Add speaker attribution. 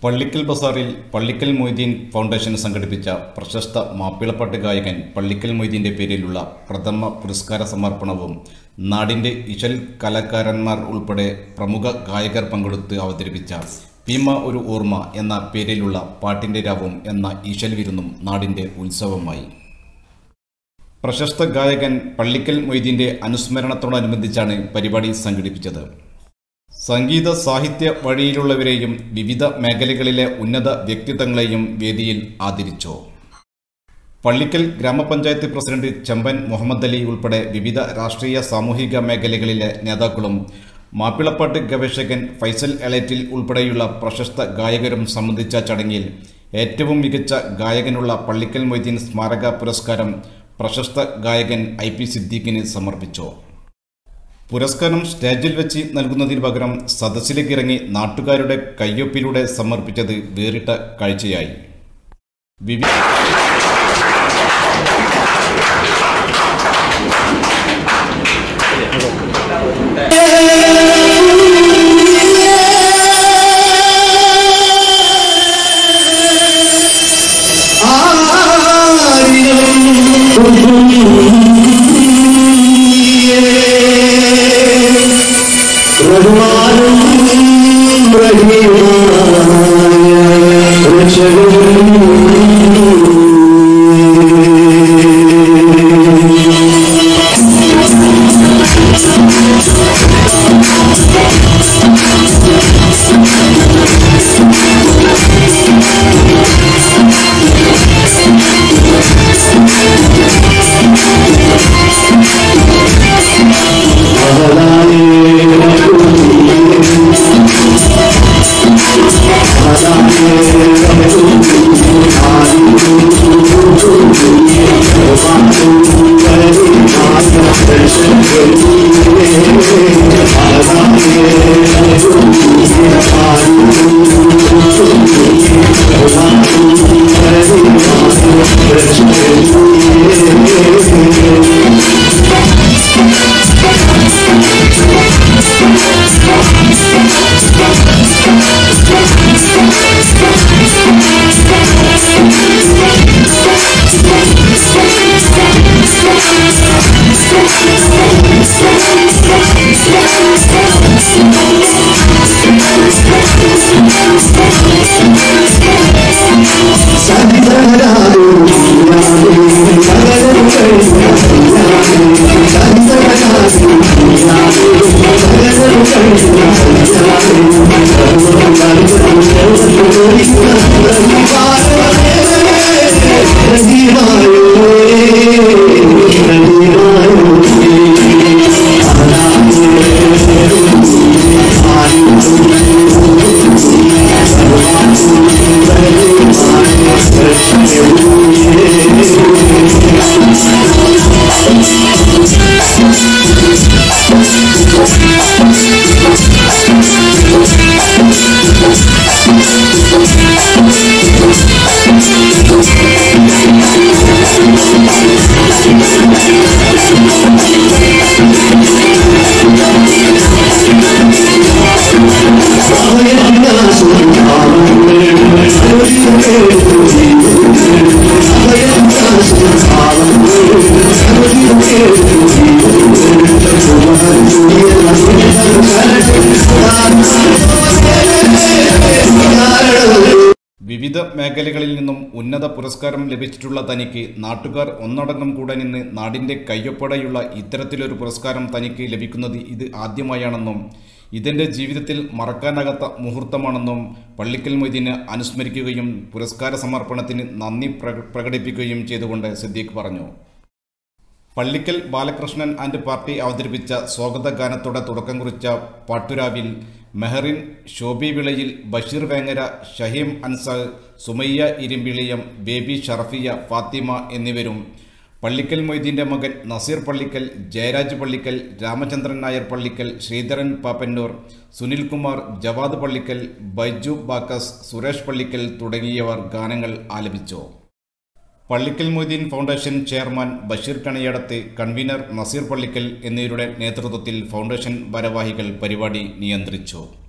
Speaker 1: പള്ളിക്കൽ ബസാറിൽ പള്ളിക്കൽ മൊയ്തീൻ ഫൗണ്ടേഷൻ സംഘടിപ്പിച്ച പ്രശസ്ത മാപ്പിളപ്പാട്ട് ഗായകൻ പള്ളിക്കൽ മൊയ്തീന്റെ പേരിലുള്ള പ്രഥമ പുരസ്കാര സമർപ്പണവും നാടിന്റെ ഇശൽ കലാകാരന്മാർ ഉൾപ്പെടെ പ്രമുഖ ഗായകർ പങ്കെടുത്ത് അവതരിപ്പിച്ച ഭീമ ഒരു ഓർമ്മ എന്ന പേരിലുള്ള പാട്ടിന്റെ രാവും എന്ന ഇശൽ വിരുന്നും നാടിന്റെ ഉത്സവമായി പ്രശസ്ത ഗായകൻ പള്ളിക്കൽ മൊയ്തീന്റെ അനുസ്മരണത്തോടനുബന്ധിച്ചാണ് പരിപാടി സംഘടിപ്പിച്ചത് സംഗീത സാഹിത്യ വഴിയിലുള്ളവരെയും വിവിധ മേഖലകളിലെ ഉന്നത വ്യക്തിത്വങ്ങളെയും വേദിയിൽ ആദരിച്ചു പള്ളിക്കൽ ഗ്രാമപഞ്ചായത്ത് പ്രസിഡന്റ് ചെമ്പൻ മുഹമ്മദ് അലി ഉൾപ്പെടെ വിവിധ രാഷ്ട്രീയ സാമൂഹിക മേഖലകളിലെ നേതാക്കളും മാപ്പിളപ്പാട്ട് ഗവേഷകൻ ഫൈസൽ എളേറ്റിൽ ഉൾപ്പെടെയുള്ള പ്രശസ്ത ഗായകരും സംബന്ധിച്ച ചടങ്ങിൽ ഏറ്റവും മികച്ച ഗായകനുള്ള പള്ളിക്കൽ മൊയ്തീൻ സ്മാരക പുരസ്കാരം പ്രശസ്ത ഗായകൻ ഐ പി സിദ്ദീഖിന് സമർപ്പിച്ചു പുരസ്കാരം സ്റ്റേജിൽ വെച്ച് നൽകുന്നതിന് പകരം സദസ്സിലേക്ക് ഇറങ്ങി നാട്ടുകാരുടെ കയ്യൊപ്പിലൂടെ സമർപ്പിച്ചത് വേറിട്ട കാഴ്ചയായി വിവി
Speaker 2: റഹ്മാനും റഹീമായ രക്ഷകനും
Speaker 1: വിവിധ മേഖലകളിൽ നിന്നും ഉന്നത പുരസ്കാരം ലഭിച്ചിട്ടുള്ള തനിക്ക് നാട്ടുകാർ ഒന്നടങ്കം കൂടെ നിന്ന് നാടിന്റെ കയ്യൊപ്പടയുള്ള ഇത്തരത്തിലൊരു പുരസ്കാരം തനിക്ക് ലഭിക്കുന്നത് ഇത് ആദ്യമായാണെന്നും ഇതെന്റെ ജീവിതത്തിൽ മറക്കാനാകാത്ത മുഹൂർത്തമാണെന്നും പള്ളിക്കൽ മൊയ്തീനെ അനുസ്മരിക്കുകയും പുരസ്കാര സമർപ്പണത്തിന് നന്ദി പ്രക- പ്രകടിപ്പിക്കുകയും ചെയ്തുകൊണ്ട് സിദ്ദീഖ് പറഞ്ഞു പള്ളിക്കൽ ബാലകൃഷ്ണൻ ആൻഡ് പാർട്ടി അവതരിപ്പിച്ച സ്വാഗത ഗാനത്തോടെ തുടക്കം കുറിച്ച പാട്ടുരാവിൽ മെഹറിൻ ഷോബി വിളയിൽ ബഷീർ വേങ്ങര ഷഹീം അൻസാദ് സുമയ്യ ഇരുമ്പിളിയം ബേബി ഷറഫിയ ഫാത്തിമ എന്നിവരും പള്ളിക്കൽ മൊയ്തീന്റെ മകൻ നസീർ പള്ളിക്കൽ ജയരാജ് പള്ളിക്കൽ രാമചന്ദ്രൻ നായർ പള്ളിക്കൽ ശ്രീധരൻ പാപ്പന്നൂർ സുനിൽകുമാർ ജവാദ് പള്ളിക്കൽ ബൈജു ബാക്കസ് സുരേഷ് പള്ളിക്കൽ തുടങ്ങിയവർ ഗാനങ്ങൾ ആലപിച്ചു Pallikkal Moideen foundation chairman Basheer Kaniyadath convener Naseer Pallikkal എന്നിവരുടെ നേതൃത്വത്തിൽ ഫൗണ്ടേഷൻ ഭാരവാഹികൾ പരിപാടി നിയന്ത്രിച്ചു